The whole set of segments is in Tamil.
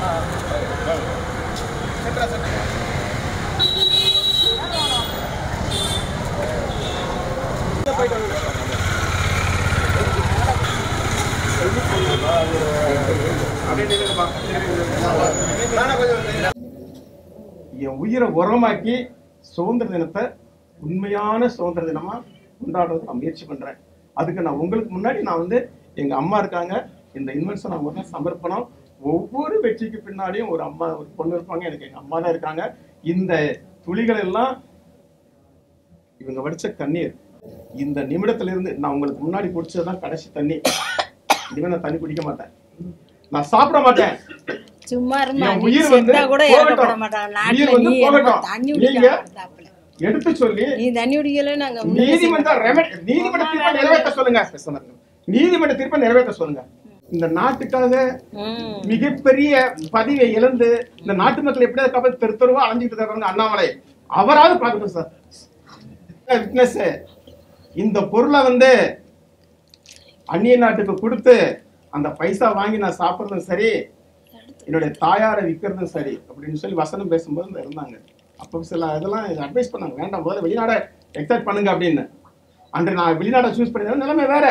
என் உயிரை உரமாக்கி சுதந்திர தினத்தை உண்மையான சுதந்திர தினமா கொண்டாடுறதுக்கு நான் முயற்சி பண்றேன் அதுக்கு நான் உங்களுக்கு முன்னாடி நான் வந்து எங்க அம்மா இருக்காங்க இந்த இன்வென்ஷன் அவங்க தான் சமர்ப்பணம் ஒவ்வொரு வெற்றிக்கு பின்னாடியும் ஒரு அம்மா ஒரு பொண்ணு இருப்பாங்க எனக்கு எங்க அம்மா தான் இருக்காங்க இந்த துளிகள் எல்லாம் இவங்க வடிச்ச கண்ணீர் இந்த நிமிடத்துல இருந்து நான் உங்களுக்கு முன்னாடி குடிச்சதுதான் கடைசி தண்ணி இனிமே நான் தண்ணி குடிக்க மாட்டேன் நான் சாப்பிட மாட்டேன் சும்மா இருமா என் நீ உயிர் வந்து செத்தா கூட இறக்கப்பட போகட்டும். மாட்டாங்க உயிர் நாட்டுல வந்து நீ என்னமோ போகட்டும். தண்ணி நீங்க குடிக்க மாட்டாப்புல. எடுத்து சொல்லி நீ தண்ணி குடிக்கல நாங்க முன்ன நீதிமன்ற ரெம- நீதிமன்ற தீர்ப்பை நிறைவேற்ற சொல்லுங்க பேசுனாங்க. நீதிமன்ற தீர்ப்பை நிறைவேற்ற சொல்லுங்க இந்த நாட்டுக்காக ம். மிகப்பெரிய பதவியை இழந்து இந்த நாட்டு மக்கள் எப்படியாவது கப்பல் தெரு தெருவா அலைஞ்சிட்டு இருக்காங்க அண்ணாமலை அவராவது பார்க்கட்டும் சார் விட்னஸ் இந்த பொருளை வந்து அந்நிய நாட்டுக்கு கொடுத்து அந்த பைசா வாங்கி நான் சாப்பிடுறதும் சரி என்னுடைய தாயாரை விற்கிறதும் சரி அப்படின்னு சொல்லி வசனம் பேசும்போது இந்த இருந்தாங்க அப்போ சில இதெல்லாம் அட்வைஸ் பண்ணாங்க வேண்டாம் முதல்ல வெளிநாடை எக்ஸைட் பண்ணுங்க அப்படின்னு அன்று நான் வெளிநாடை சூஸ் பண்ணி நிலைமை வேற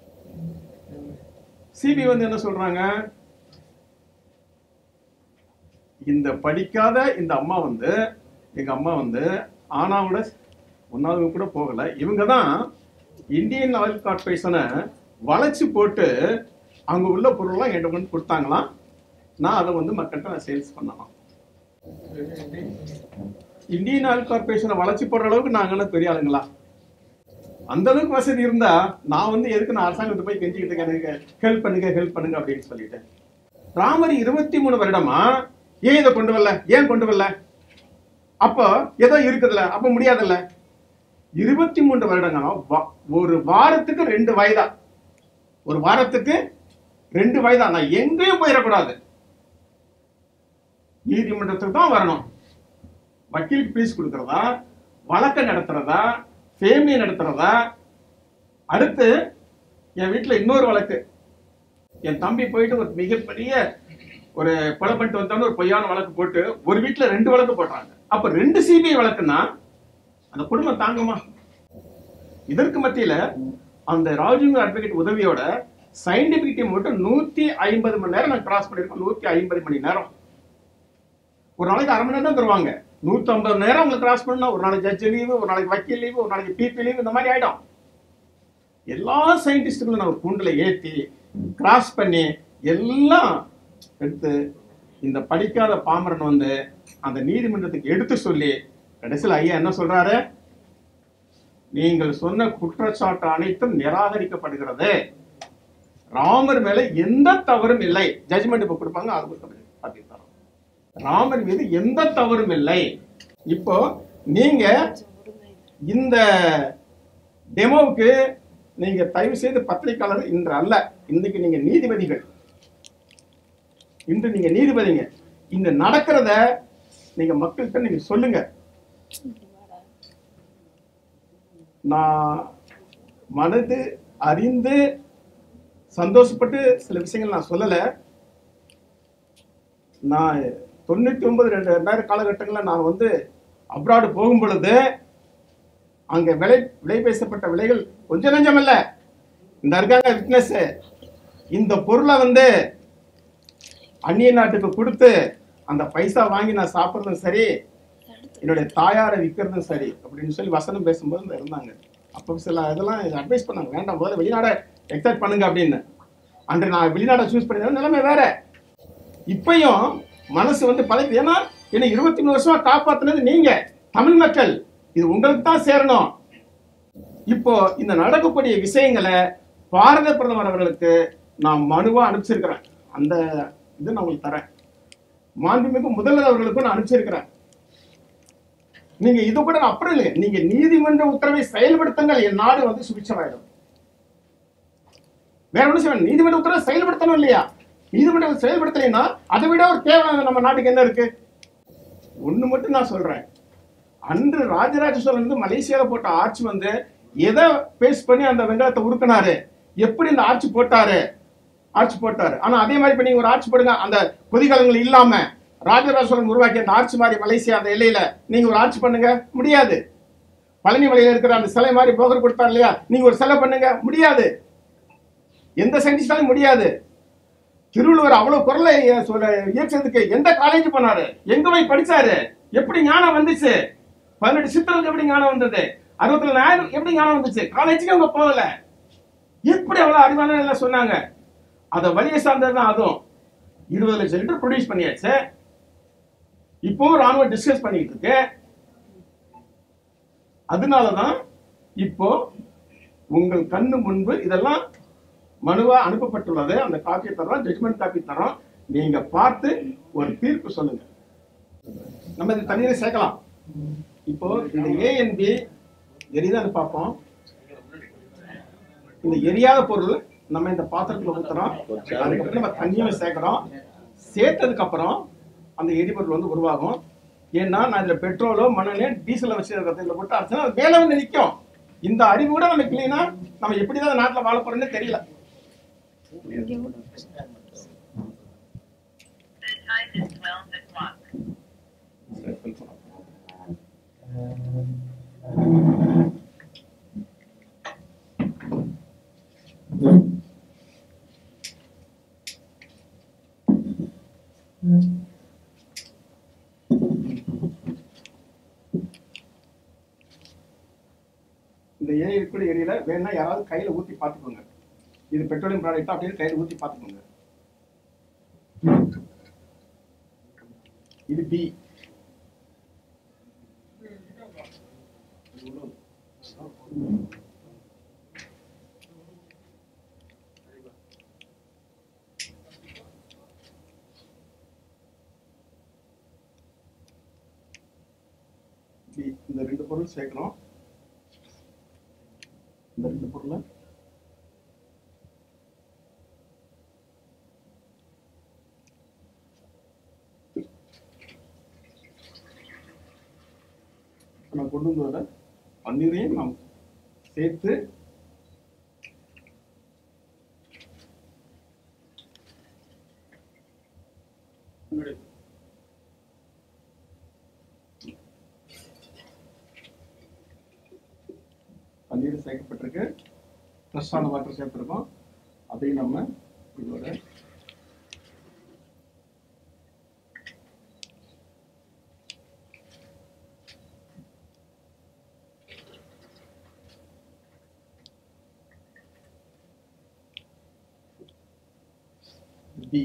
சிபி வந்து என்ன சொல்றாங்க இந்த படிக்காத இந்த அம்மா வந்து எங்க அம்மா வந்து ஆனாவோட ஒன்னாவது கூட போகல இவங்க தான் இந்தியன் ஆயில் கார்பரேஷனை வளைச்சு போட்டு அங்க உள்ள பொருள்லாம் என்கிட்ட கொண்டு கொடுத்தாங்களாம் நான் அதை வந்து மக்கள்கிட்ட நான் சேல்ஸ் பண்ணலாம் இந்தியன் ஆயில் கார்பரேஷனை வளைச்சு போடுற அளவுக்கு நாங்களாம் பெரிய ஆளுங்களா அந்த அளவுக்கு வசதி இருந்தா நான் வந்து எதுக்கு நான் அரசாங்கத்தை போய் கெஞ்சிக்கிட்டு இருக்கேன் எனக்கு ஹெல்ப் பண்ணுங்க ஹெல்ப் பண்ணுங்க அப்படின்னு சொல்லிட்டேன் ராமர் இருபத்தி மூணு வருடமா ஏன் இதை கொண்டு வரல ஏன் கொண்டு வரல அப்போ ஏதோ இருக்குதுல்ல அப்ப முடியாதுல்ல இருபத்தி மூன்று வருடங்களும் வா- ஒரு வாரத்துக்கு ரெண்டு வயதா ஒரு வாரத்துக்கு ரெண்டு வயதா நான் எங்கேயும் போயிடக்கூடாது நீதிமன்றத்துக்கு தான் வரணும் வக்கீலுக்கு ஃபீஸ் கொடுக்கறதா வழக்கை நடத்துறதா ஃபேமிலி நடத்துறதா அடுத்து என் வீட்டில் இன்னொரு வழக்கு என் தம்பி போயிட்டு ஒரு மிகப்பெரிய ஒரு கொலை பண்ணிட்டு வந்தாலும் ஒரு பொய்யான வழக்கு போட்டு ஒரு வீட்டுல ரெண்டு வழக்கு போடுறாங்க அப்ப ரெண்டு சிபிஐ வழக்குன்னா அந்த குடும்பம் தாங்குமா இதற்கு மத்தியில அந்த ராஜீவ் அட்வொகேட் உதவியோட சயின்டிபிக் டீம் மட்டும் நூத்தி ஐம்பது மணி நேரம் நான் கிராஸ் பண்ணிருக்கோம் நூத்தி ஐம்பது மணி நேரம் ஒரு நாளைக்கு அரை மணி நேரம் தான் தருவாங்க நூத்தி ஐம்பது நேரம் உங்களுக்கு கிராஸ் பண்ணா ஒரு நாளைக்கு ஜட்ஜ் லீவு ஒரு நாளைக்கு வக்கீல் லீவு ஒரு நாளைக்கு பிபி லீவு இந்த மாதிரி ஆயிடும் எல்லா சயின்டிஸ்டுகளும் நம்ம கூண்டுல ஏத்தி கிராஸ் பண்ணி எல்லாம் எடுத்து இந்த படிக்காத பாமரன் வந்து அந்த நீதிமன்றத்துக்கு எடுத்து சொல்லி கடைசியில் ஐயா என்ன சொல்றாரு நீங்கள் சொன்ன குற்றச்சாட்டு அனைத்தும் நிராகரிக்கப்படுகிறது ராமர் மேல எந்த தவறும் இல்லை ஜட்ஜ்மெண்ட் இப்ப கொடுப்பாங்க அது பார்த்து தரோம் ராமர் மீது எந்த தவறும் இல்லை இப்போ நீங்க இந்த டெமோவுக்கு நீங்க தயவு செய்து பத்திரிகையாளர் இன்று அல்ல இன்னைக்கு நீங்க நீதிபதிகள் இன்று நீங்க நீதிபதிங்க இந்த நடக்கிறத நீங்க மக்கள்கிட்ட நீங்க சொல்லுங்க நான் மனது அறிந்து சந்தோஷப்பட்டு சில விஷயங்கள் நான் சொல்லல நான் தொண்ணூத்தி ஒன்பது ரெண்டு ரெண்டாயிரம் காலகட்டங்களில் நான் வந்து அப்ராடு போகும் பொழுது அங்க விலை விலை பேசப்பட்ட விலைகள் கொஞ்சம் நஞ்சம் இல்ல இந்த இருக்காங்க விட்னஸ் இந்த பொருளை வந்து அந்நிய நாட்டுக்கு கொடுத்து அந்த பைசா வாங்கி நான் சாப்பிட்றதும் சரி என்னுடைய தாயாரை விற்கிறதும் சரி அப்படின்னு சொல்லி வசனம் பேசும்போது இந்த இருந்தாங்க அப்போ சில இதெல்லாம் அட்வைஸ் பண்ணாங்க வேண்டாம் முதல்ல வெளிநாடை எக்ஸைட் பண்ணுங்க அப்படின்னு அன்று நான் வெளிநாடை சூஸ் பண்ணி நிலைமை வேற இப்பயும் மனசு வந்து பழகுது ஏன்னா என்ன இருபத்தி மூணு வருஷமா காப்பாத்துனது நீங்க தமிழ் மக்கள் இது உங்களுக்கு தான் சேரணும் இப்போ இந்த நடக்கக்கூடிய விஷயங்களை பாரத பிரதமர் அவர்களுக்கு நான் மனுவா அனுப்பிச்சிருக்கிறேன் அந்த இது நான் உங்களுக்கு தரேன் மாண்புமிகு முதல்வர் அவர்களுக்கும் நான் அனுப்பிச்சிருக்கிறேன் நீங்க இது கூட நான் அப்புறம் இல்லை நீங்க நீதிமன்ற உத்தரவை செயல்படுத்துங்கள் என் நாடு வந்து சுபிச்சமாயிடும் வேற ஒன்றும் செய்ய வேண்டாம். நீதிமன்ற உத்தரவை செயல்படுத்தணும் இல்லையா நீதிமன்றம் செயல்படுத்தலைன்னா அதை விட ஒரு கேவலம் நம்ம நாட்டுக்கு என்ன இருக்கு ஒண்ணு மட்டும் நான் சொல்றேன் அன்று ராஜராஜ சோழன் வந்து மலேசியால போட்ட ஆட்சி வந்து எதை பேஸ் பண்ணி அந்த வெங்காயத்தை உருக்குனாரு எப்படி இந்த ஆட்சி போட்டாரு ஆர்ச் போட்டாரு ஆனா அதே மாதிரி இப்ப நீங்க ஒரு ஆர்ச் போடுங்க அந்த கொதிகலங்கள் இல்லாம ராஜராஜ சோழன் உருவாக்கிய அந்த ஆர்ச் மாதிரி மலேசியா அந்த எல்லையில நீங்க ஒரு ஆர்ச் பண்ணுங்க முடியாது பழனி மலையில இருக்கிற அந்த சிலை மாதிரி போகர் கொடுத்தார் இல்லையா நீங்க ஒரு சிலை பண்ணுங்க முடியாது எந்த சயின்டிஸ்டாலும் முடியாது திருவள்ளுவர் அவ்வளவு குரலை அஹ், சொல்ல இயற்றதுக்கு எந்த காலேஜ் போனாரு எங்க போய் படிச்சாரு எப்படி ஞானம் வந்துச்சு பதினெட்டு சித்தருக்கு எப்படி ஞானம் வந்தது அறுபத்தி நாயிரம் எப்படி ஞானம் வந்துச்சு காலேஜுக்கு அவங்க போகல எப்படி அவ்வளவு அறிவான எல்லாம் சொன்னாங்க அத வழியை சார்ந்தது தான் அதுவும் இருபது லட்சம் லிட்டர் ப்ரொடியூஸ் பண்ணியாச்சு இப்போ ராணுவம் டிஸ்கஸ் பண்ணிட்டு இருக்கு அதனாலதான் இப்போ உங்கள் கண்ணு முன்பு இதெல்லாம் மனுவா அனுப்பப்பட்டுள்ளது அந்த காப்பி தரோம் ஜட்மெண்ட் காப்பி தரோம் நீங்க பார்த்து ஒரு தீர்ப்பு சொல்லுங்க நம்ம இந்த தண்ணீரை சேர்க்கலாம் இப்போ இந்த ஏஎன்பி எரியுதான்னு பார்ப்போம் இந்த எரியாத பொருள் நம்ம இந்த பாத்திரத்துல ஊத்துறோம் அதுக்கப்புறம் நம்ம தண்ணியும் சேர்க்கிறோம் சேர்த்ததுக்கு அப்புறம் அந்த எரிபொருள் வந்து உருவாகும் ஏன்னா நான் இதுல பெட்ரோலோ மணலோ டீசலை வச்சு இதுல போட்டு அரைச்சா அது மேல வந்து நிக்கும் இந்த அறிவு கூட நமக்கு இல்லைன்னா நம்ம எப்படிதான் இந்த நாட்டுல வாழ போறோம்னு தெரியல The time is 12 o'clock. இந்த ஏரி கூட ஏரியில வேணா யாராவது கையில ஊத்தி பாத்துக்கோங்க இது பெட்ரோலியம் ப்ராடக்ட் அப்படின்னு கையில ஊத்தி பாத்துக்கோங்க இது பி பி இந்த ரெண்டு பொருள் சேர்க்கணும் இந்த ரெண்டு பொருளை இப்ப நான் கொண்டு வந்து வர பன்னீரையும் நாம் சேர்த்து பன்னீர் சேர்க்கப்பட்டிருக்கு ஃப்ரெஷ்ஷான வாட்டர் சேர்த்துருக்கோம் அதையும் நம்ம இதோட பி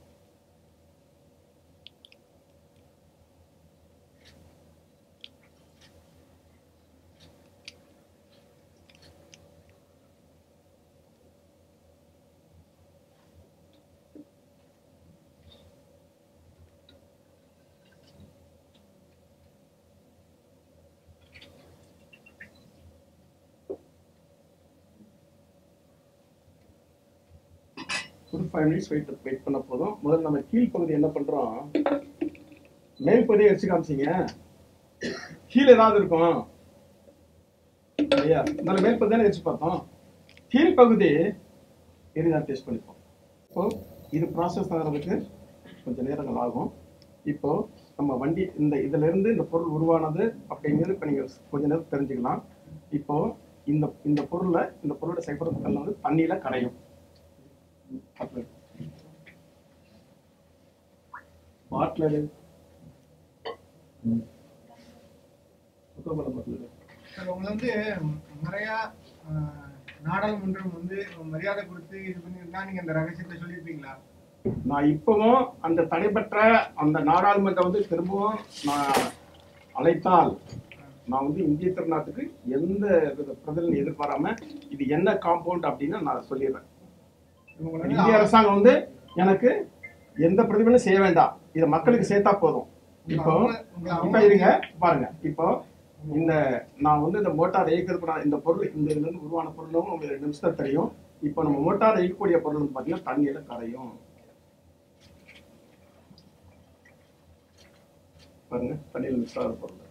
ஒரு ஃபைவ் மினிட்ஸ் வெயிட் வெயிட் பண்ண போதும் முதல்ல நம்ம கீழ் பகுதி என்ன பண்றோம் மேல் பகுதியை வச்சு காமிச்சிங்க கீழே ஏதாவது இருக்கும் இல்லையா இருந்தாலும் மேல் பகுதி தானே வச்சு பார்த்தோம் கீழ் பகுதி எரிதான் டெஸ்ட் பண்ணிப்போம் இப்போ இது ப்ராசஸ் ஆகிறதுக்கு கொஞ்சம் நேரங்கள் ஆகும் இப்போ நம்ம வண்டி இந்த இதுல இருந்து இந்த பொருள் உருவானது அப்படிங்கிறது இப்போ நீங்க கொஞ்ச நேரம் தெரிஞ்சுக்கலாம் இப்போ இந்த இந்த பொருளை இந்த பொருளோட செயல்படுறதுக்கெல்லாம் வந்து தண்ணியில கரையும் பாட்டில் சார் உங்களை வந்து நிறைய ஆஹ், நாடாளுமன்றம் வந்து மரியாதை கொடுத்து இது பண்ணியிருந்தா நீங்க அந்த ரகசியத்தை சொல்லியிருப்பீங்களா நான் இப்பவும் அந்த தடைபெற்ற அந்த நாடாளுமன்றம் வந்து திரும்பவும் நான் அழைத்தால் நான் வந்து இந்திய திருநாட்டுக்கு எந்த வித பிரதிநிதி எதிர்பாராம இது என்ன காம்பவுண்ட் அப்படின்னு நான் சொல்லிடுறேன் உங்களை வந்து இந்திய அரசாங்கம் வந்து எனக்கு எந்த பிரதிபலனும் செய்ய வேண்டாம் இதை மக்களுக்கு சேர்த்தா போதும் இப்போ இப்ப இருங்க பாருங்க இப்போ இந்த நான் வந்து இந்த மோட்டார் இயக்கிறதுக்கு நான் இந்த பொருள் இந்த இதுல இருந்து உருவான பொருளும் உங்களுக்கு ரெண்டு நிமிஷம் தெரியும் இப்போ நம்ம மோட்டார் இயக்கக்கூடிய பொருள் வந்து பாத்தீங்கன்னா தண்ணியில கரையும் பாருங்க தண்ணியில மிக்ஸ் ஆகிற பொருள்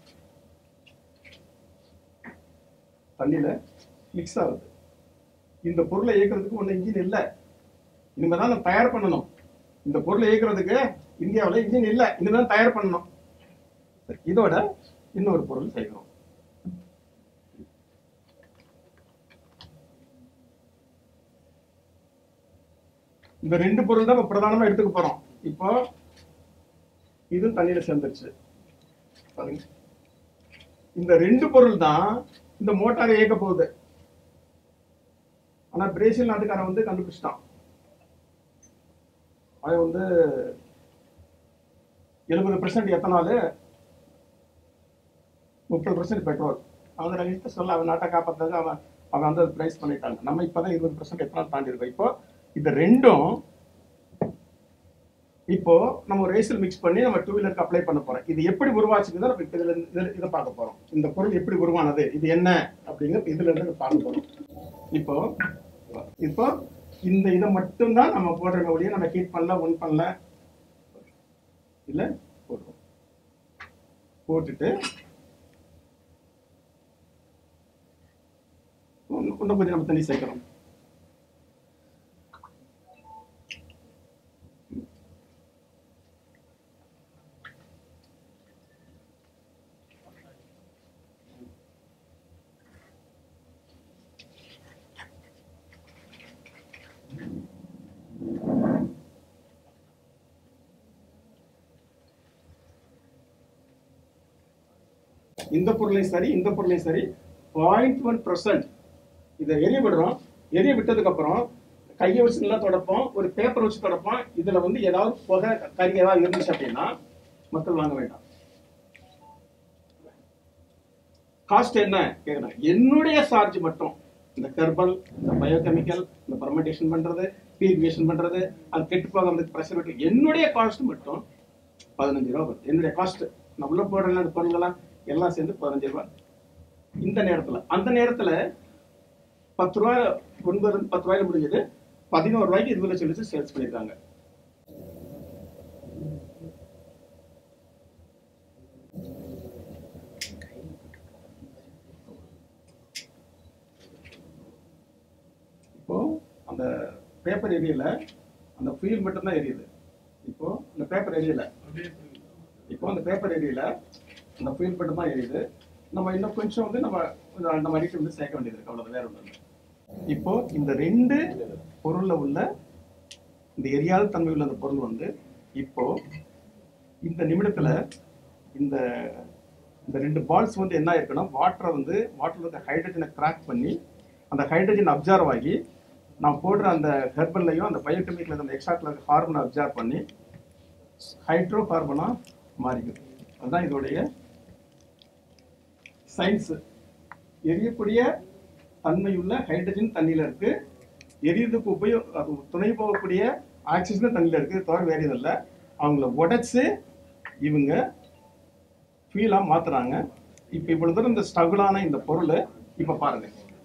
தண்ணியில மிக்ஸ் ஆகுது இந்த பொருளை இயக்கிறதுக்கு ஒண்ணு இன்ஜின் இல்ல இனிமே தான் நம்ம தயார் பண்ணணும் இந்த பொருளை இயக்குறதுக்கு இந்தியாவில் இன்ஜின் இல்லை இனிமே தான் தயார் பண்ணணும் சரி, இதோட இன்னொரு பொருள் செய்கிறோம் இந்த ரெண்டு பொருள் தான் இப்ப பிரதானமா எடுத்துக்க போறோம் இப்போ இது தண்ணியில சேர்ந்துருச்சு பாருங்க இந்த ரெண்டு பொருள் தான் இந்த மோட்டாரை இயக்க போகுது ஆனா பிரேசில் நாட்டுக்காரன் வந்து கண்டுபிடிச்சிட்டான் அவன் வந்து எழுபது பெர்சன்ட் எத்தனாலு முப்பது பெர்சன்ட் பெட்ரோல் அவங்க ரகசியத்தை சொல்ல அவன் நாட்டை காப்பாற்றுறதுக்கு அவன் அவன் வந்து பிரைஸ் பண்ணிட்டாங்க நம்ம இப்பதான் இருபது பெர்சன்ட் எத்தனால் தாண்டி இருக்கோம் இப்போ இது ரெண்டும் இப்போ நம்ம ரேசில் மிக்ஸ் பண்ணி நம்ம டூ வீலருக்கு அப்ளை பண்ண போறோம் இது எப்படி உருவாச்சுன்னு நம்ம இப்போ இதுல இருந்து இதுல- இதை பார்க்க போறோம் இந்த பொருள் எப்படி உருவானது இது என்ன அப்படிங்கிற இதுல இருந்து பார்க்க போறோம் இப்போ இப்போ இந்த இதை மட்டும்தான் நம்ம போடுற ஒழிய நம்ம ஹீட் பண்ணல ஒன் பண்ணல இல்ல போடுறோம் போட்டுட்டு இன்னும் இன்னும் கொஞ்சம் நம்ம தண்ணி சேர்க்கிறோம் இந்த பொருளையும் சரி இந்த பொருளையும் சரி பாயிண்ட் ஒன் பர்சன்ட் இதை எரிய விடுறோம் எரிய விட்டதுக்கு அப்புறம் கையை வச்சு நல்லா தொடப்போம் ஒரு பேப்பர் வச்சு தொடப்போம் இதுல வந்து ஏதாவது புகை கறி ஏதாவது இருந்துச்சு அப்படின்னா மக்கள் வாங்க வேண்டாம் காஸ்ட் என்ன கேக்குறேன் என்னுடைய சார்ஜ் மட்டும் இந்த கர்பல் இந்த பயோகெமிக்கல் இந்த பர்மெண்டேஷன் பண்றது பியூரிஃபிகேஷன் பண்றது அது கெட்டு போகாம ப்ரெஷர் என்னுடைய காஸ்ட் மட்டும் பதினஞ்சு ரூபா வருது என்னுடைய காஸ்ட் நான் உள்ள போடுற அந்த பொருள்கள்லாம் எல்லாம் சேர்ந்து பதினஞ்சு ரூபாய் இந்த நேரத்துல அந்த நேரத்துல பத்து ரூபாய் ஒன்பது இருந்து பத்து ரூபாயில முடிஞ்சது பதினோரு ரூபாய்க்கு இருபது லட்சம் லிட்டர் சேல்ஸ் பண்ணியிருக்காங்க இப்போ அந்த பேப்பர் எரியல அந்த ஃபீல் மட்டும் தான் எரியுது இப்போ அந்த பேப்பர் எரியல இப்போ அந்த பேப்பர் எரியல அந்த ஃபீல் மட்டும் தான் எரியுது நம்ம இன்னும் கொஞ்சம் வந்து நம்ம கொஞ்சம் அந்த மாதிரி வந்து சேர்க்க வேண்டியது இருக்கு அவ்வளவு வேற ஒன்று இப்போ இந்த ரெண்டு பொருள்ல உள்ள இந்த எரியாத தன்மை உள்ள அந்த பொருள் வந்து இப்போ இந்த நிமிடத்துல இந்த இந்த ரெண்டு பால்ஸ் வந்து என்ன இருக்குன்னா வாட்டரை வந்து வாட்டர்ல இருக்க ஹைட்ரஜனை கிராக் பண்ணி அந்த ஹைட்ரஜன் அப்சர்வ் ஆகி நான் போடுற அந்த ஹெர்பல்லையும் அந்த பயோகெமிக்கல் அந்த எக்ஸ்ட்ராக்ட்ல இருக்க ஹார்மோனை அப்சர்வ் பண்ணி ஹைட்ரோ கார்பனா மாறிக்குது அதுதான் இதோடைய சயின்ஸ் எரியக்கூடிய தன்மையுள்ள ஹைட்ரஜன் தண்ணியில இருக்கு எரியதுக்கு உபயோ அது துணை போகக்கூடிய ஆக்சிஜன் தண்ணியில இருக்கு தவிர வேற எதுவும் இல்லை அவங்கள உடைச்சு இவங்க ஃபீலா மாத்துறாங்க இப்ப இவ்வளவு தூரம் இந்த ஸ்ட்ரகுளான இந்த பொருள் இப்ப பாருங்க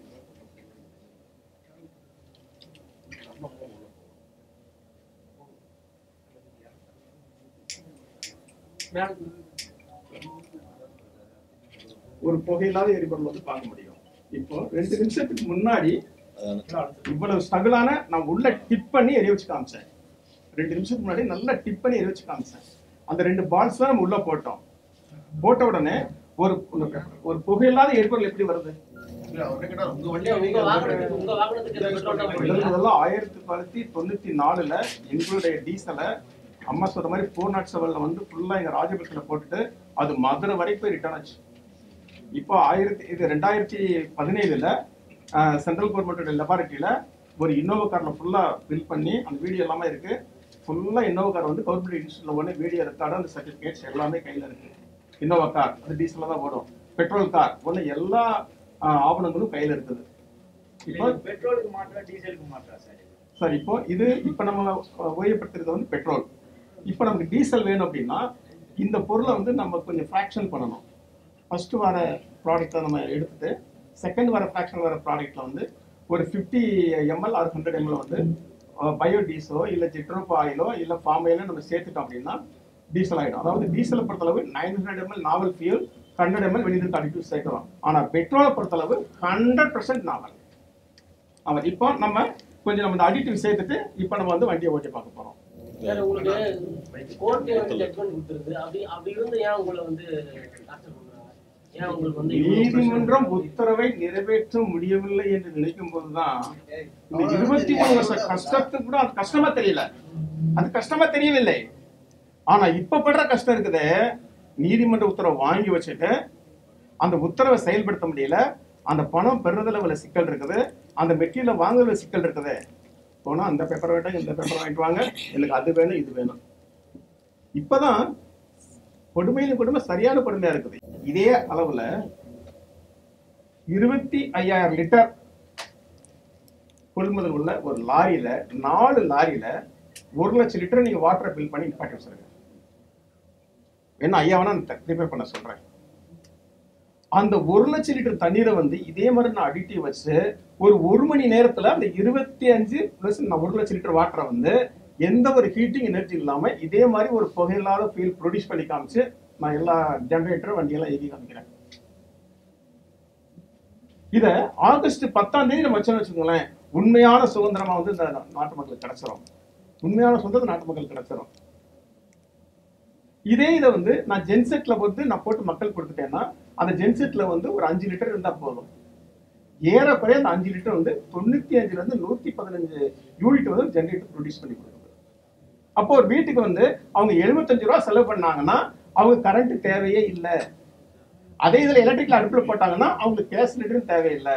ஒரு புகையில்லாத எரிபொருள் வந்து பார்க்க முடியும் இப்போ ரெண்டு நிமிஷத்துக்கு முன்னாடி இவ்வளவு ஸ்ட்ரகிளான நான் உள்ள டிப் பண்ணி எரிய வச்சு காமிச்சேன் ரெண்டு நிமிஷத்துக்கு முன்னாடி நல்லா டிப் பண்ணி எரிய வச்சு காமிச்சேன் அந்த ரெண்டு பால்ஸ் தான் நம்ம உள்ள போட்டோம் போட்ட உடனே ஒரு ஒரு புகையில்லாத எரிபொருள் எப்படி வருது உங்க வாகனத்துக்கு உங்க வாகனத்துக்கு இந்த petrol tank போடுறீங்களா? முதல்ல ஆயிரத்தி தொள்ளாயிரத்தி தொண்ணூத்தி நாலுல எங்களுடைய டீசலை அம்மா சொல்ற மாதிரி ஃபோர் நாட் செவன்ல வந்து ஃபுல்லா எங்க ராஜபுரத்துல போட்டுட்டு அது மதுரை வரைக்கும் ரிட்டர்ன் ஆச்சு இப்போ ஆயிரத்தி இது ரெண்டாயிரத்தி பதினேழுல சென்ட்ரல் கவர்மெண்டோட லெபார்ட்டரியில ஒரு இன்னோவா கார்ல ஃபுல்லா பில் பண்ணி அந்த வீடியோ எல்லாமே இருக்கு ஃபுல்லா இன்னோவா கார் வந்து கவர்மெண்ட் இன்ஸ்டியூட்ல ஒன்று வீடியோ ரெக்கார்டு அந்த சர்டிபிகேட்ஸ் எல்லாமே கையில இருக்கு இன்னோவா கார் அது டீசல்ல தான் ஓடும் பெட்ரோல் கார் ஒன்று எல்லா ஆஹ், ஆவணங்களும் கையில இருக்குது இப்போ பெட்ரோலுக்கு மாற்றா டீசலுக்கு மாற்றா சார் சார் இப்போ இது இப்போ நம்ம உபயோகப்படுத்துறது வந்து பெட்ரோல் இப்போ நமக்கு டீசல் வேணும் அப்படின்னா இந்த பொருளை வந்து நம்ம கொஞ்சம் ஃப்ராக்ஷன் பண்ணணும் ஃபர்ஸ்ட் வர ப்ராடக்ட்டை நம்ம எடுத்துட்டு செகண்ட் வர ஃப்ராக்ஷன் வர ப்ராடக்ட்ல வந்து ஒரு fifty ML or hundred ML வந்து பயோ டீசலோ இல்லை ஜெட்ரோப் ஆயிலோ இல்லை பாம் ஆயிலோ நம்ம சேர்த்துட்டோம் அப்படின்னா டீசல் ஆயிடும் அதாவது டீசலை பொறுத்தளவு nine hundred ML novel fuel hundred ML வெளியில் அடிட்டு சேர்க்கிறோம் ஆனால் பெட்ரோலை பொறுத்தளவு ஹண்ட்ரட் பர்சன்ட் நாவல் அவன் இப்போ நம்ம கொஞ்சம் நம்ம இந்த அடிட்டிவ் சேர்த்துட்டு இப்போ நம்ம வந்து வண்டியை ஓட்டி பார்க்க போறோம் வேற உங்களுக்கு கோர்ட்டே வந்து ஜட்மெண்ட் கொடுத்துருது அப்படி அப்படி இருந்து ஏன் உங்களை வந்து டார்ச்சர் பண்றாங்க ஏன் உங்களுக்கு வந்து இவ்வளவு நீதிமன்றம் உத்தரவை நிறைவேற்ற முடியவில்லை என்று நினைக்கும் போதுதான் இந்த இருபத்தி மூணு வருஷ கஷ்டத்துக்கு கூட அது கஷ்டமா தெரியல அது கஷ்டமா தெரியவில்லை ஆனா இப்ப படுற கஷ்டம் இருக்குதே நீதிமன்ற உத்தரவை வாங்கி வச்சுட்டு அந்த உத்தரவை செயல்படுத்த முடியல அந்த பணம் பெறுறதுல உள்ள சிக்கல் இருக்குது அந்த மெட்டீரியலை வாங்குறதுல சிக்கல் இருக்குது போனா அந்த பேப்பர் வேண்டாம் இந்த பேப்பர் வாங்கிட்டு வாங்க எனக்கு அது வேணும் இது வேணும் இப்பதான் கொடுமையில கொடுமை சரியான கொடுமையா இருக்குது இதே அளவுல இருபத்தி ஐயாயிரம் லிட்டர் கொள்முதல் உள்ள ஒரு லாரியில நாலு லாரியில ஒரு லட்சம் லிட்டர் நீங்க வாட்டர் பில் பண்ணி நிப்பாட்டி வச்சிருங்க என்ன ஐயா வேணா ப்ரிப்பேர் பண்ண சொல்றேன் அந்த ஒரு லட்சம் லிட்டர் தண்ணீரை வந்து இதே மாதிரி நான் அடிட்டி வச்சு ஒரு ஒரு மணி நேரத்துல அந்த இருபத்தி அஞ்சு பிளஸ் நான் ஒரு லட்சம் லிட்டர் வாட்டரை வந்து எந்த ஒரு ஹீட்டிங் எனர்ஜி இல்லாம இதே மாதிரி ஒரு புகையில்லாத ஃபீல் ப்ரொடியூஸ் பண்ணி காமிச்சு நான் எல்லா ஜெனரேட்டர் வண்டியெல்லாம் இயக்கி காமிக்கிறேன் இத ஆகஸ்ட் பத்தாம் தேதி நம்ம வச்சோம்னு வச்சுக்கோங்களேன் உண்மையான சுதந்திரமா வந்து இந்த நாட்டு மக்களுக்கு கிடைச்சிரும் உண்மையான சுதந்திரம் நாட்டு மக்களுக்கு கிடைச்சிரும் இதே இதை வந்து நான் ஜென்செட்ல வந்து நான் போட்டு மக்கள் கொடுத்துட்டேன்னா அந்த ஜென்செட்ல வந்து ஒரு அஞ்சு லிட்டர் இருந்தா போதும் ஏறக்குறைய அந்த அஞ்சு லிட்டர் வந்து தொண்ணூத்தி அஞ்சுல இருந்து நூத்தி பதினஞ்சு யூனிட் வந்து ஜென்ரேட்டர் ப்ரொடியூஸ் பண்ணி கொடுக்குது அப்போ ஒரு வீட்டுக்கு வந்து அவங்க எழுபத்தஞ்சு ரூபா செலவு பண்ணாங்கன்னா அவங்க கரண்ட் தேவையே இல்லை அதே இதுல எலக்ட்ரிக்கல் அடுப்புல போட்டாங்கன்னா அவங்களுக்கு கேஸ் லிட்டரும் தேவையில்லை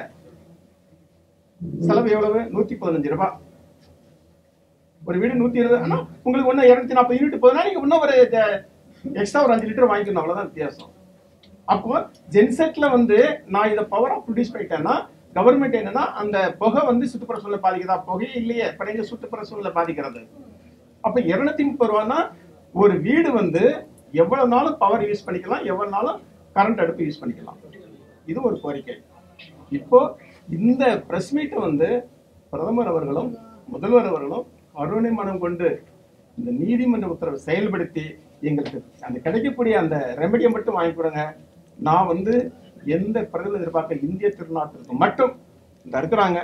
செலவு எவ்வளவு நூத்தி பதினஞ்சு ரூபாய் ஒரு வீடு நூத்தி இருபது ஆனா உங்களுக்கு ஒண்ணு இருநூத்தி நாற்பது யூனிட் போதுனா நீங்க இன்னும் ஒரு எக்ஸ்ட்ரா ஒரு அஞ்சு லிட்டர் வாங்கிக்கணும் அவ்வளவுதான் வித்தியாசம் அப்போ ஜென்செட்ல வந்து நான் இதை பவரா ப்ரொடியூஸ் பண்ணிட்டேன்னா கவர்மெண்ட் என்னன்னா அந்த புகை வந்து சுற்றுப்புற சூழலை பாதிக்குதா புகையே இல்லையே இப்ப நீங்க சுற்றுப்புற சூழலை பாதிக்கிறது அப்ப இருநூத்தி முப்பது ரூபான்னா ஒரு வீடு வந்து எவ்வளவு நாளும் பவர் யூஸ் பண்ணிக்கலாம் எவ்வளவு நாளும் கரண்ட் அடுப்பு யூஸ் பண்ணிக்கலாம் இது ஒரு கோரிக்கை இப்போ இந்த பிரஸ் மீட்டை வந்து பிரதமர் அவர்களும் முதல்வர் அவர்களும் கருணை மனம் கொண்டு இந்த நீதிமன்ற உத்தரவை செயல்படுத்தி எங்களுக்கு அந்த கிடைக்கக்கூடிய அந்த ரெமெடியை மட்டும் வாங்கி கொடுங்க நான் வந்து எந்த பிரதமர் எதிர்பார்க்க இந்திய திருநாட்டிற்கு மட்டும் இந்த இருக்கிறாங்க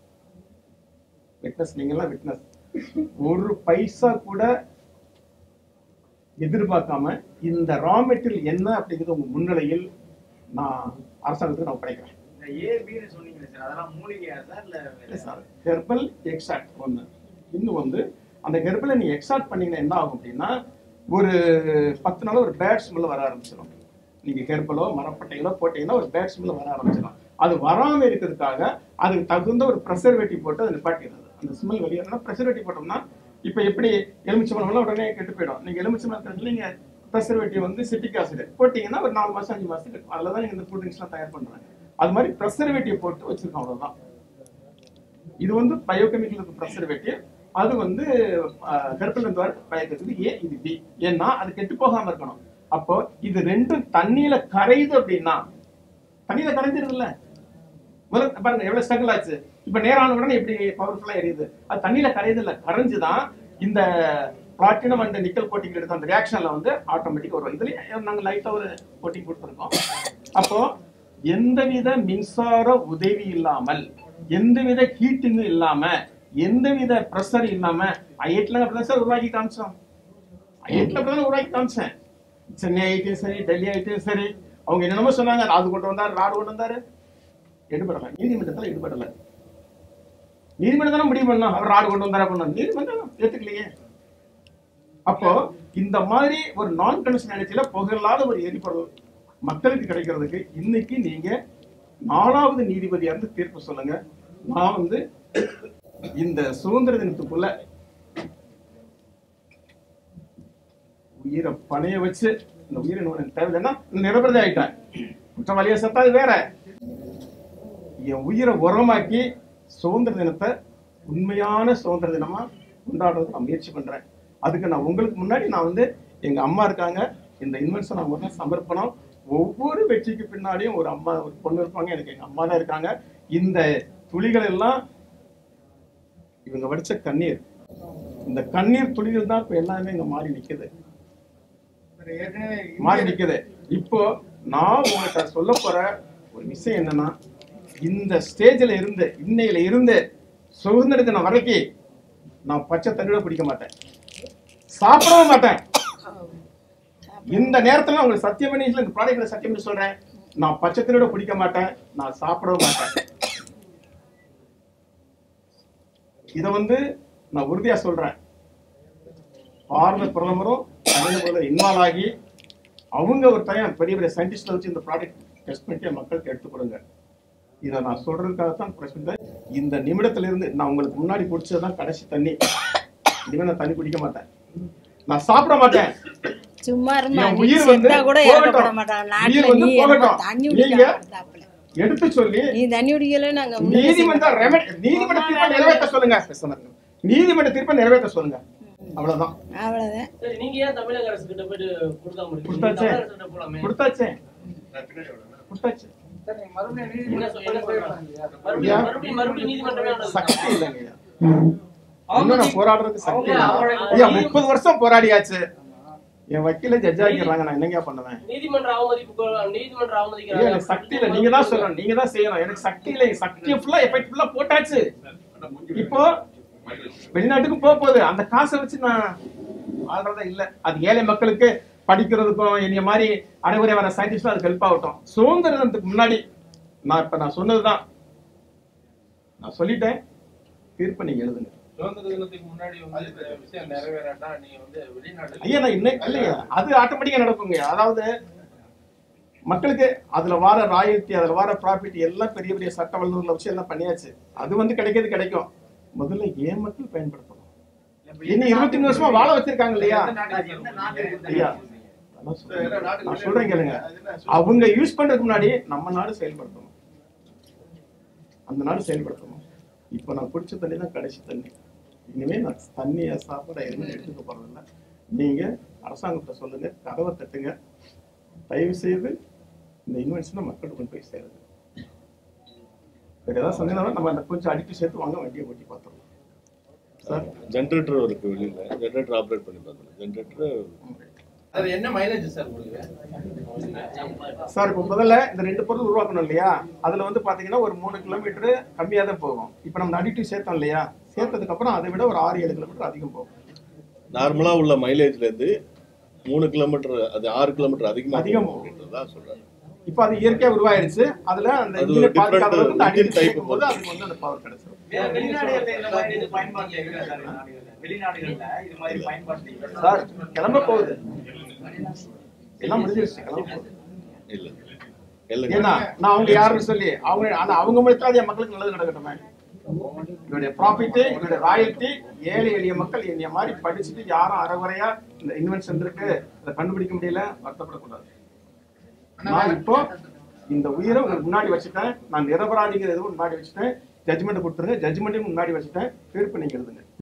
விட்னஸ் நீங்கெல்லாம் விட்னஸ் ஒரு பைசா கூட எதிர்பார்க்காம இந்த ரா மெட்டீரியல் என்ன அப்படிங்கிறது உங்க முன்னிலையில் நான் அரசாங்கத்துக்கு நான் ஒப்படைக்கிறேன் இந்த ஏபின்னு சொன்னீங்களே சார் அதெல்லாம் மூலிகையா சார் இல்ல வேற? சார் ஹெர்பல் எக்ஸாக்ட் ஒன்று இன்னும் வந்து அந்த ஹெர்பலை நீ எக்ஸாக்ட் பண்ணீங்கன்னா என்ன ஆகும் அப்படின்னா ஒரு பத்து நாள் ஒரு பேட் ஸ்மெல் வர ஆரம்பிச்சிடும் நீங்க ஹெர்பலோ மரப்பட்டைகளோ போட்டீங்கன்னா ஒரு பேட் ஸ்மெல் வர ஆரம்பிச்சிடும் அது வராம இருக்கிறதுக்காக அதுக்கு தகுந்த ஒரு ப்ரெசர்வேட்டிவ் போட்டு அதை நிப்பாட்டிடுறது அந்த ஸ்மெல் வெளியேறனா ப்ரெசர்வேட்டிவ் போட்டோம்னா இப்போ எப்படி எலுமிச்சை மரம்லாம் உடனே கெட்டு போயிடும் நீங்க எலுமிச்சை மரத்துல நீங்க ப்ரெசர்வேட்டிவ் வந்து சிட்டிக் ஆசிட் போட்டீங்கன்னா ஒரு நாலு மாசம் அஞ்சு மாசத்துக்கு இருக்கும். அதுல தான் நீங்க இந்த கூல் ட்ரிங்க்ஸ்லாம் தயார் பண்றாங்க அது மாதிரி ப்ரெசர்வேட்டிவ் போட்டு வச்சிருக்கோம் அவ்வளவுதான் இது வந்து பயோகெமிக்கல் ப்ரெசர்வேட்டிவ் அது வந்து கருப்பில் இருந்து வர பயக்கிறது ஏ இது பி ஏன்னா அது கெட்டு போகாம இருக்கணும் அப்போ இது ரெண்டும் தண்ணியில கரையுது அப்படின்னா தண்ணியில கரைஞ்சிருதுல்ல முதல்ல பாருங்க எவ்வளவு ஸ்ட்ரகிள் ஆச்சு இப்ப நேரான உடனே எப்படி பவர்ஃபுல்லா எரியுது அது தண்ணியில கரையுது இல்ல கரைஞ்சுதான் இந்த பிளாட்டினம் அண்ட் நிக்கல் கோட்டிங் எடுத்த அந்த ரியாக்ஷன்ல வந்து ஆட்டோமேட்டிக்கா வரும் இதுலயும் நாங்க லைட்டா ஒரு கோட்டிங் கொடுத்துருக்கோம் அப்போ எந்தவித மின்சார உதவி இல்லாமல் எந்தவித ஹீட்டிங்கும் இல்லாம எந்தவித ப்ரெஷர் இல்லாம ஐஎட்ல அப்படிதான் சார் உருவாக்கி காமிச்சோம் ஐஎட்ல அப்படிதான் உருவாக்கி காமிச்சேன் சென்னை ஐடியும் சரி டெல்லி ஐடியும் சரி அவங்க என்னென்னமோ சொன்னாங்க ராது கொண்டு வந்தாரு ராடு கொண்டு வந்தாரு எடுபடல நீதிமன்றத்துல எடுபடல நீதிமன்றம் தானே முடிவு பண்ணோம் அவர் ராடு கொண்டு வந்தாரா கொண்டு வந்தாரு. நீதிமன்றம் ஏத்துக்கலையே அப்போ இந்த மாதிரி ஒரு நான் கன்வென்ஷன் எனர்ஜியில புகழாத ஒரு எரிபொருள் மக்களுக்கு கிடைக்கிறதுக்கு இன்னைக்கு நீங்க நாலாவது நீதிபதியா இருந்து தீர்ப்பு சொல்லுங்க நான் வந்து இந்த சுதந்திர தினத்துக்குள்ள உயிரை பணைய வச்சு இந்த உயிரை எனக்கு தேவையில்லைன்னா நிரபராதி ஆயிட்டேன் குற்றவாளியா செத்தா அது வேற என் உயிரை உரமாக்கி சுதந்திர தினத்தை உண்மையான சுதந்திர தினமா கொண்டாடுறதுக்கு நான் முயற்சி பண்றேன் அதுக்கு நான் உங்களுக்கு முன்னாடி நான் வந்து எங்க அம்மா இருக்காங்க இந்த இன்வென்ஷன் அவங்க சமர்ப்பணம் ஒவ்வொரு வெற்றிக்கு பின்னாடியும் ஒரு அம்மா ஒரு பொண்ணு இருப்பாங்க எனக்கு எங்க அம்மா தான் இருக்காங்க இந்த துளிகள் எல்லாம் இவங்க வடிச்ச கண்ணீர் இந்த கண்ணீர் துளிகள் தான் இப்ப எல்லாமே இங்க மாறி நிக்குது சார், ஏற்கனவே மாறி இந்திய- நிக்குது இப்போ நான் உங்கள்கிட்ட சொல்ல போற ஒரு விஷயம் என்னன்னா இந்த ஸ்டேஜ்ல இருந்து இன்னையில இருந்து சுதந்திர தினம் வரைக்கும் நான் பச்சை தண்ணியோட குடிக்க மாட்டேன் சாப்பிடவும் மாட்டேன் இந்த நேரத்துல நான் உங்களுக்கு சத்தியம் பண்ணி இந்த ப்ராடக்ட்ல சத்தியம் பண்ணி சொல்றேன் நான் பச்சை தண்ணியோட குடிக்க மாட்டேன் நான் சாப்பிடவும் மாட்டேன் இத வந்து நான் உறுதியா சொல்றேன் பாரத பிரதமரும் தமிழக இன்வால்வ் ஆகி அவங்க ஒரு டைம் பெரிய பெரிய சயின்டிஸ்ட்ல வச்சு இந்த ப்ராடக்ட் டெஸ்ட் பண்ணிட்டு மக்களுக்கு எடுத்து கொடுங்க இதை நான் சொல்றதுக்காக தான் பிரஸ் பண்ணேன். இந்த நிமிடத்துல இருந்து நான் உங்களுக்கு முன்னாடி குடிச்சதுதான் கடைசி தண்ணி இனிமே நான் தண்ணி குடிக்க மாட்டேன் நான் சாப்பிட மாட்டேன் சும்மா இருமா என் நீ உயிர் வந்து செத்தா கூட போகட்டும். இறக்கப்பட மாட்டாங்க உயிர் நாட்டுல வந்து நீ என்னமோ போகட்டும். தண்ணி நீங்க குடிக்க மாட்டாப்புல. எடுத்து சொல்லி நீ தண்ணி குடிக்கல நாங்க முன்னாடி நீதிமன்ற ரெம- நீதிமன்ற தீர்ப்பை நிறைவேற்ற சொல்லுங்க பேசாம இருங்க. நீதிமன்ற தீர்ப்பை நிறைவேற்ற சொல்லுங்க அவ்வளவுதான் அவ்வளவுதான் சரி நீங்க ஏன் தமிழக அரசு கிட்ட போயிட்டு கொடுக்காம இருக்கீங்க கொடுத்தாச்சே. தமிழக அரசு கிட்ட போலாமே கொடுத்தாச்சே கொடுத்தாச்சு சார், நீங்க மறுபடியும் என்ன நீதிமன்றம் சொல்- என்ன போயிடலாம் சொல்றாங்க? இல்லையா? மறுபடியும் மறுபடியும் மறுபடியும் நீதிமன்றமே வந்தது. சக்தி இல்லைங்க இன்னும் நான் போராடுறதுக்கு சக்தி இல்லை. அவங்க- ஐயா முப்பது வருஷம் போராடியாச்சு என் வக்கீல ஜட்ஜ் ஆக்கிடுறாங்க நான் என்னங்க பண்ணுவேன் நீதிமன்ற அவமதிப்பு நீதிமன்ற ஐயா அவமதிக்கிறாங்க எனக்கு சக்தி இல்லை நீங்க தான் சொல்லணும் நீங்க தான் செய்யணும் எனக்கு சக்தி இல்லை சக்தியை ஃபுல்லா எஃபெக்ட் ஃபுல்லா போட்டாச்சு இப்போ வெளிநாட்டுக்கு போக போகுது அந்த காசை வச்சு நான் வாழ்றதா இல்ல அது ஏழை மக்களுக்கு படிக்கிறதுக்கும் என்னைய மாதிரி அனைவரே வர சயின்டிஸ்ட் அதுக்கு ஹெல்ப் ஆகட்டும் சுதந்திரத்துக்கு முன்னாடி நான் இப்ப நான் சொன்னதுதான் நான் சொல்லிட்டேன் தீர்ப்பை நீங்க எழுதுங்க சுதந்திர தினத்துக்கு முன்னாடி வந்து இந்த விஷயம் நிறைவேறாட்டா நீங்க வந்து வெளிநாடு ஐயா நான் இன்னும் இல்லையா அது ஆட்டோமேட்டிக்கா நடக்குங்க அதாவது மக்களுக்கு அதுல வர ராயல்டி அதுல வர ப்ராஃபிட் எல்லாம் பெரிய பெரிய சட்ட வல்லுநர்களை வச்சு எல்லாம் பண்ணியாச்சு அது வந்து கிடைக்கிறது கிடைக்கும் முதல்ல ஏன் மக்கள் பயன்படுத்தணும் இன்னும் இருபத்தி மூணு வருஷமா வாழ வச்சிருக்காங்க இல்லையா ஐயா அதான் சொல்றேன். நான் சொல்றேன் கேளுங்க அவங்க யூஸ் பண்றதுக்கு முன்னாடி நம்ம நாடு செயல்படுத்தணும் அந்த நாடு செயல்படுத்தணும் இப்ப நான் குடிச்ச தண்ணி தான் கடைசி தண்ணி இனிமே நான் தண்ணியை சாப்பிட எதுவுமே எடுத்துக்க போறதில்ல நீங்க அரசாங்கத்தை சொல்லுங்க கதவை தட்டுங்க தயவு செய்து இந்த இன்வென்ஷனை மக்களுக்கு கொண்டு போய் சேருங்க வேற ஏதாவது சொன்னீங்கன்னா நம்ம அந்த கொஞ்சம் அடிப்பு சேர்த்து வாங்க வண்டியை ஓட்டி பார்த்துருவோம் சார் ஜென்ரேட்டர் இருக்கு வெளியில ஜென்ரேட்டர் ஆப்ரேட் பண்ணி பார்த்தோம் ஜென்ரேட்டர் அது என்ன மைலேஜ் சார் கொடுக்குது சார் இப்போ முதல்ல இந்த ரெண்டு பொருள் உருவாக்கணும் இல்லையா அதுல வந்து பாத்தீங்கன்னா ஒரு மூணு கிலோமீட்டர் கம்மியா தான் போகும் இப்போ நம்ம அடிட்டிவ் சேர்த்தோம் இல்லையா சேர்த்ததுக்கு அப்புறம் அதை விட ஒரு ஆறு ஏழு கிலோமீட்டர் அதிகம் போகும் நார்மலா உள்ள மைலேஜ்ல இருந்து மூணு கிலோமீட்டர் அது ஆறு கிலோமீட்டர் அதிகமா அதிகம் போகும் அப்படின்றதா சொல்றாங்க இப்போ அது இயற்கையா உருவாயிருச்சு அதுல அந்த அது இன்ஜினை ஒரு different பாதுகாக்கிற அளவுக்கு engine அடிட்டிவ் type சேர்க்கும் போது அதுக்கு வந்து அந்த பவர் கிடைச்சிடும் வேற வெளிநாடுகள்ல இந்த மாதிரி இது பயன்பாட்டுல இருக்கா சார் வெளிநாடுகள்ல? வெளிநாடுகள்ல இது மாதிரி பயன்பாட்டுல இருக்கா? சார் கிளம்ப போகுது எல்லாம் முடிஞ்சிருச்சு கிளம்ப போகுது இல்ல இல்ல ஏன்னா நான் அவங்க யாருன்னு சொல்லி அவங்க ஆனா அவங்க மூலத்துல என் மக்களுக்கு நல்லது நடக்கட்டுமே இவருடைய ப்ராஃபிட் இவருடைய ராயல்டி ஏழை எளிய மக்கள் என்னைய மாதிரி படிச்சுட்டு யாரும் அறகுறையா இந்த இன்வென்ஷன் இருக்கு அதை கண்டுபிடிக்க முடியல வருத்தப்படக்கூடாது நான் இப்போ இந்த உயிரை உங்களுக்கு முன்னாடி வச்சுட்டேன் நான் நிரபராதிகள் எதுவும் முன்னாடி வச்சுட்டேன் ஜட்ஜ்மெண்ட் கொடுத்துருங்க ஜட்ஜ்மெண்ட்டையும் முன்னாடி வச்சுட்டேன் தீர்ப்பு நீங்க எழுதுங்க